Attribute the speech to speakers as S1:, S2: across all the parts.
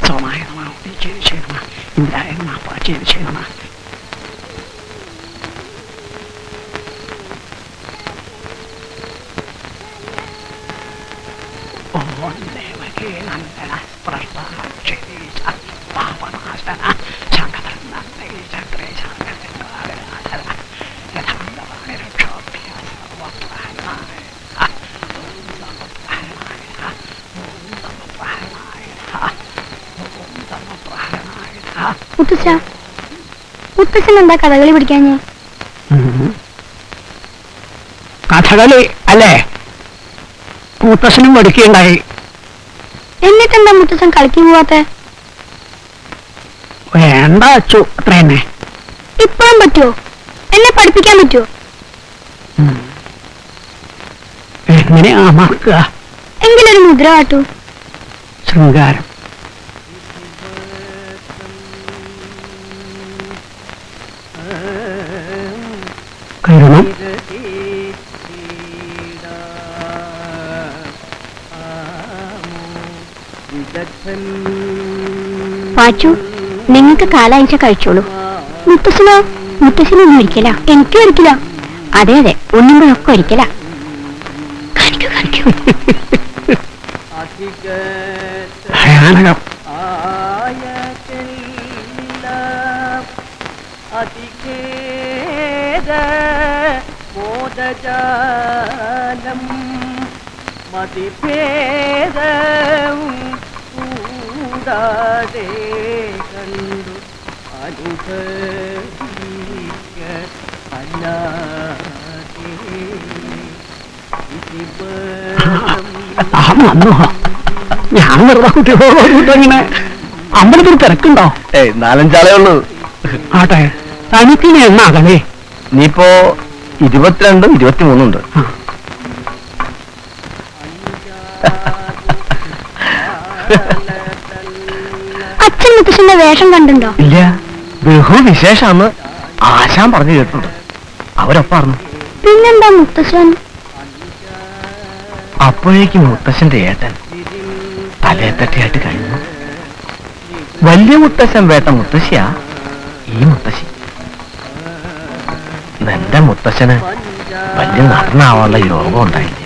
S1: സോമായ നമ ഉദിച്ചേരിച്ചേ നമ ഇന്ദ്രായ നമ പാച്ചേരിച്ചേ നമ ഓം ദേവകേ നന്ദന പ്രസാക്ഷേശ പാപനാശന ശങ്കരന ചക്രേ ശങ്കരനാശന യഥാന്തവാണി രക്ഷോഭ്യ സർവപ്രാണായ ഓം സർവപ്രാണായ ഓം സർവപ്രാണായ ഓം സർവപ്രാണായ
S2: മുത്തശ്ശ മുത്തശ്ശൻ എന്താ കഥകളി പിടിക്കാഞ്ഞേ
S1: കഥകളി അല്ലേ മുത്തശ്ശനും പഠിക്കുകയുണ്ടായി
S2: എന്നിട്ടെന്താ മുത്തശ്ശൻ കളിക്ക് പോവാത്തെ
S1: വേണ്ട അച്ചു അത്ര തന്നെ
S2: ഇപ്പോഴും പറ്റുമോ എന്നെ പഠിപ്പിക്കാൻ പറ്റുമോ
S1: എങ്ങനെയാ മക്കുക
S2: എങ്കിലൊരു മുദ്ര കാട്ടൂ
S1: ശൃംഗാരം കരുണം
S2: വാച്ചു നിങ്ങൾക്ക് കാലാഴ്ച കഴിച്ചോളൂ മുത്തശ്ശനോ മുത്തശ്ശനൊന്നും ഒരിക്കല എനിക്കും ഒരിക്കല അതെ അതെ ഉണ്ണുമ്പോഴൊക്കെ ഒരിക്കല കാണിക്കൂ കാണിക്കൂ
S1: ഭയാനകം
S3: അതിഖേദ മോദജാലം മതിഭേദവും കൂടാതെ കണ്ടു അനുഭവിക്ക അല്ലാതെ
S1: ആ വന്നോ ഞാൻ വെറുതെ കുട്ടികളോട് ഇങ്ങനെ അമ്പലത്തിൽ തിരക്കുണ്ടോ
S4: ഏയ് നാലഞ്ചാളേ ഉള്ളൂ
S1: ആട്ടെ തനിക്കിനി എന്നാ കളി
S4: നീയിപ്പോ ഇരുപത്തിരണ്ടും ഇരുപത്തിമൂന്നുണ്ട്
S2: അച്ഛൻ മുത്തശ്ശന്റെ വേഷം കണ്ടുണ്ടോ
S4: ഇല്ല ബഹുവിശേഷാന്ന് ആശാൻ പറഞ്ഞു കേട്ടിട്ടുണ്ട് അവരൊപ്പാർന്നു
S2: പിന്നെന്താ മുത്തശ്ശൻ
S4: അപ്പോഴേക്കും മുത്തശ്ശന്റെ ഏട്ടൻ തലയെത്തട്ടിയായിട്ട് കഴിഞ്ഞു വലിയ മുത്തശ്ശൻ വേട്ട മുത്തശ്ശിയാ ഈ മുത്തശ്ശി എന്റെ മുത്തശ്ശന് വലിയ നടനാവാനുള്ള യോഗം ഉണ്ടായില്ല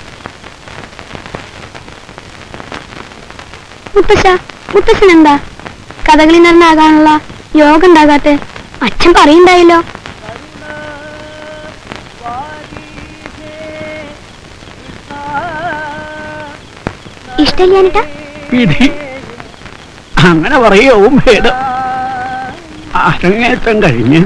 S2: മുത്തശ്ശ മുത്തശ്ശൻ എന്താ കഥകളി നടനാകാനുള്ള യോഗം ഉണ്ടാകാത്തെ അച്ഛൻ പറയുണ്ടായല്ലോ ഇഷ്ടമില്ലാനിട്ടാ
S1: വിധി അങ്ങനെ പറയവും ഭേദം അരങ്ങേറ്റം കഴിഞ്ഞ്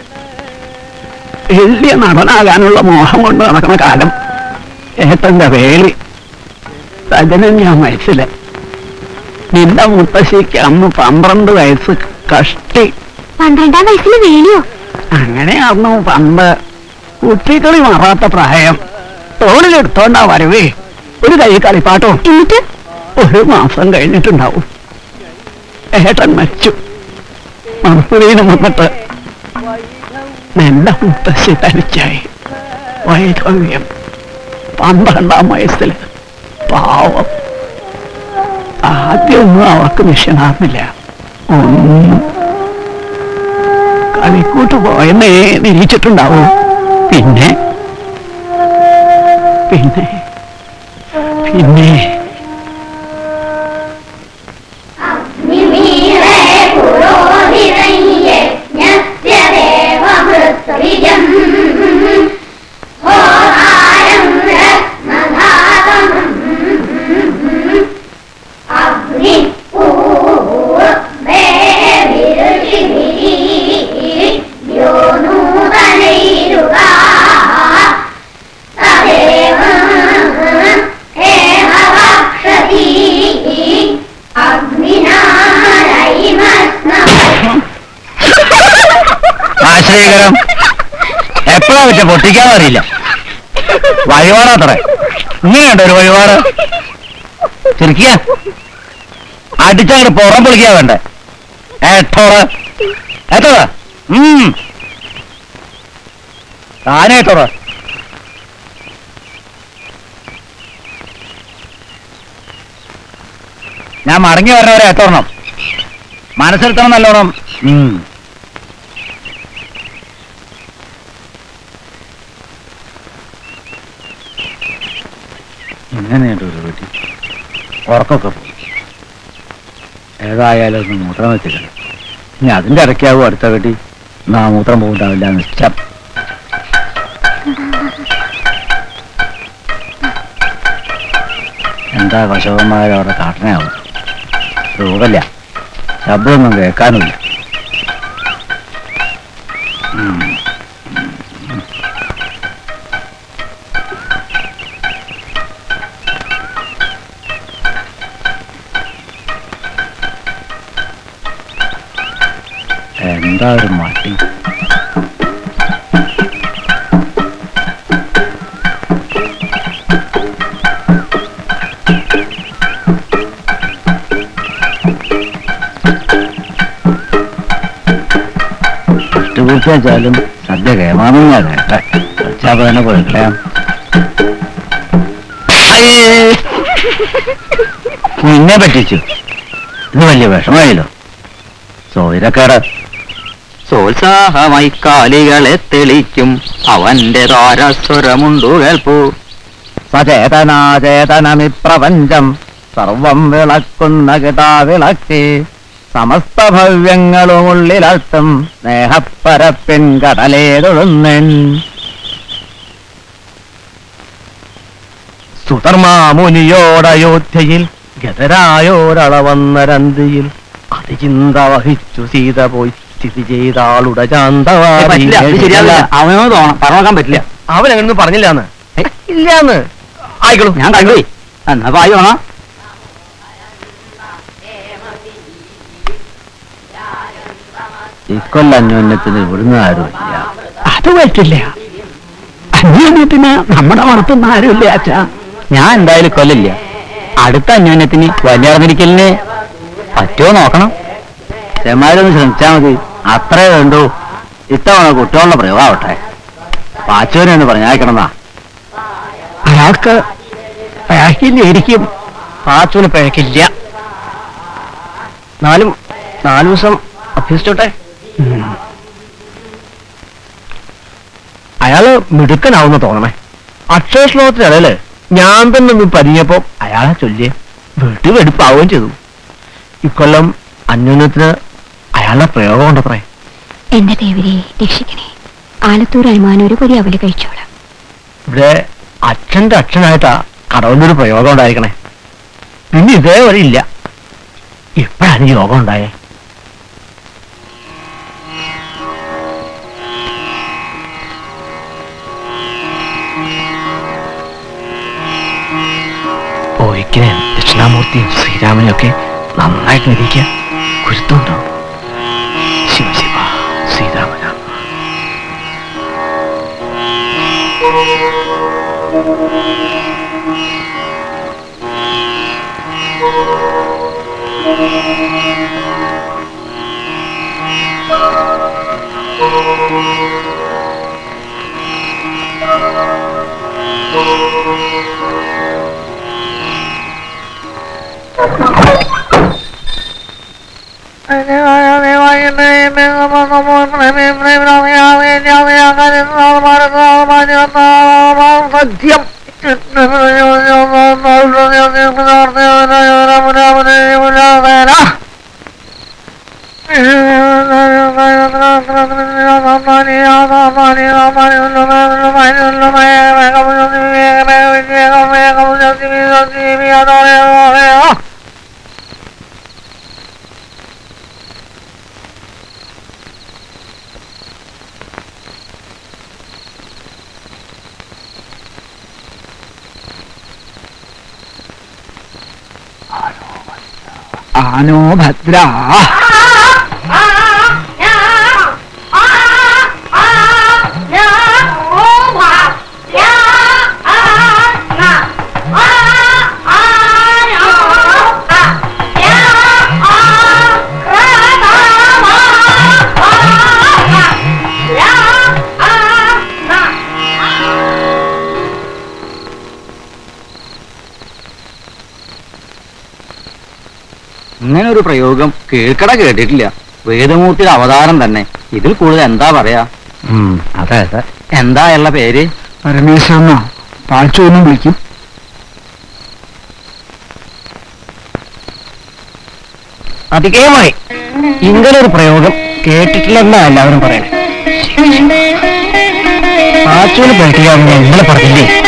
S1: വലിയ നടനാകാനുള്ള മോഹം കൊണ്ട് നടക്കുന്ന കാലം ഏട്ടന്റെ വേലി പതിനഞ്ചാം വയസ്സില് നിന്റെ മുത്തശ്ശിക്ക് അന്ന് പന്ത്രണ്ട് വയസ്സ് കഷ്ടി
S2: പന്ത്രണ്ടാം വയസ്സിൽ വേലിയോ
S1: അങ്ങനെയായിരുന്നു പണ്ട് കുട്ടിക്കളി മാറാത്ത പ്രായം തോളിലെടുത്തോണ്ടാ വരവേ ഒരു കൈ കളിപ്പാട്ടോ
S2: എന്നിട്ട്
S1: ഒരു മാസം കഴിഞ്ഞിട്ടുണ്ടാവും ഏട്ടൻ മരിച്ചു മറുപടിയിൽ വന്നിട്ട് എന്റെ മുത്തശ്ശി തനിച്ചായി വൈധവ്യം പന്ത്രണ്ടാം വയസ്സിൽ പാവം ആദ്യമൊന്നും അവർക്ക് നിശ്ചനാർന്നില്ല ഒന്നും കളിക്കൂട്ട് പോയെന്നേ നിരീക്ഷിച്ചിട്ടുണ്ടാവും പിന്നെ പിന്നെ പിന്നെ
S4: ആശ്രയകരം എപ്പോഴാ പറ്റ പൊട്ടിക്കാൻ അറിയില്ല വഴിപാടാത്രേ ഇങ്ങനെയുണ്ട് ഒരു വഴിപാട് ചിരിക്കുക അടിച്ചങ്ങോട്ട് പുറം പൊളിക്കാ വേണ്ടേ ഏട്ടോറ് ഏത്തോറ ഉം താനേട്ടോറ ഞാൻ മടങ്ങി വരണവരെ ഏത്തോറണം മനസ്സിലെത്തണം നല്ലോണം ഉം. ഇങ്ങനെയുണ്ട് ഒരു വീട്ടിൽ ഉറക്കൊക്കെ പോയി ഏതായാലും ഒന്ന് മൂത്രം വെച്ചിട്ടുണ്ട് ഇനി അതിന്റെ ഇടയ്ക്കാവും അടുത്ത വീട്ടിൽ നാ മൂത്രം പോകണ്ടാവില്ല നിശ്ചം എന്താ കശോകന്മാരവിടെ കാട്ടനാവും സുഖമില്ല ശബ്ദമൊന്നും കേൾക്കാനുമില്ല ഉം. എന്താ ഒരു മടി പൂർത്തിയാച്ചാലും സദ്യ കേമാമെന്നാ കേട്ടെ വെച്ചാപ്പ തന്നെ കൊടുക്കളയാം നിന്നെ പറ്റിച്ചു ഇത് വലിയ വിഷമായല്ലോ സൗകര്യക്കേട്
S5: സോത്സാഹമായി കാലികളെ തെളിക്കും അവന്റെ താരസ്വരമുണ്ടു കേൾപ്പൂ
S4: സചേതനാചേതനമിപ്രപഞ്ചം സർവം വിളക്കുന്ന കിടാവിളക്കി സമസ്ത ഭവ്യങ്ങളും ഉള്ളിലട്ടും സ്നേഹപ്പരപ്പിൻ കടലേതൊഴുന്നൻ സുധർമാമുനിയോടയോധ്യയിൽ ഗതരായോരളവന്നരന്തിയിൽ അതിചിന്ത വഹിച്ചു സീത പോയി സ്ഥിതി ചെയ്താളുടെ ശാന്തവാദി
S5: അവനോട് തോന്നണം പറഞ്ഞോക്കാൻ പറ്റില്ല
S4: അവൻ അങ്ങനൊന്നും പറഞ്ഞില്ലാന്ന് ഇല്ലാന്ന് ആയിക്കോളൂ
S5: ഞാൻ കണ്ടുപോയി എന്നാ പായി വേണോ
S4: ഇക്കൊല്ല അന്യോന്യത്തിന് ഇവിടുന്ന് ആരുമില്ല
S1: അത് പറ്റില്ല അന്യോന്യത്തിന് നമ്മുടെ വളർത്തുന്ന ആരുമില്ല അച്ഛാ
S5: ഞാൻ എന്തായാലും കൊല്ലില്ല അടുത്ത അന്യോന്യത്തിന് വലിയറിഞ്ഞിരിക്കലിന് പറ്റുമോ നോക്കണം
S4: ചെമാരൊന്ന് ശ്രമിച്ചാ മതി അത്രേ വേണ്ടൂ ഇത്തവണ കുട്ടികളുടെ പ്രയോഗമാവട്ടെ പാച്ചുവിനെ ഒന്ന് പറഞ്ഞയക്കണമെന്നാ
S1: അയാൾക്ക് അയാൾക്കില്ലായിരിക്കും
S4: പാച്ചുവിന് പിഴക്കില്ല നാലും നാലു ദിവസം അഭ്യസിച്ചോട്ടെ അയാള് മിടുക്കനാവുന്ന തോന്നണേ അക്ഷയ ശ്ലോകത്തിനിടയില് ഞാൻ തന്നെ ഒന്ന് പരിഞ്ഞപ്പോ അയാളെ ചൊല്ലിയേ വീട്ടിൽ വെടുപ്പാവുകയും ചെയ്തു ഇക്കൊല്ലം അന്യോന്യത്തിന് അയാളുടെ പ്രയോഗം ഉണ്ടത്രേ
S2: എന്റെ ദേവരെ രക്ഷിക്കണേ ആലത്തൂർ അനുമാനം ഒരു പൊതി അവല് കഴിച്ചോളാം
S4: ഇവിടെ അച്ഛന്റെ അച്ഛനായിട്ടാ കടവല്ലൊരു പ്രയോഗം ഉണ്ടായിരിക്കണേ പിന്നെ ഇതേവരെ ഇല്ല ഇപ്പോഴാണ് ഈ യോഗം ഉണ്ടായേ ഒരിക്കലും ദക്ഷിണാമൂർത്തിയും ശ്രീരാമനും ഒക്കെ നന്നായിട്ട് നിരീക്കുക ഗുരുത്വമുണ്ടോ ശിവ ശിവ ശ്രീരാമരാമ സത്യം
S1: ആനോ ഭദ്ര
S5: ഇങ്ങനെ ഒരു പ്രയോഗം കീഴ്ക്കട കേട്ടിട്ടില്ല വേദമൂർത്തിയുടെ അവതാരം തന്നെ ഇതിൽ കൂടുതൽ എന്താ പറയാ
S4: അതെ അതെ
S5: എന്താ ഉള്ള പേര്
S1: പരമേശ്വരനോ പാച്ചോന്നും വിളിക്കും
S4: അധികമായി ഇങ്ങനെ ഒരു പ്രയോഗം കേട്ടിട്ടില്ലെന്നാ എല്ലാവരും പറയണേ പാച്ചുവിന് പേട്ടിയാവുന്ന ഇന്നലെ പറഞ്ഞില്ലേ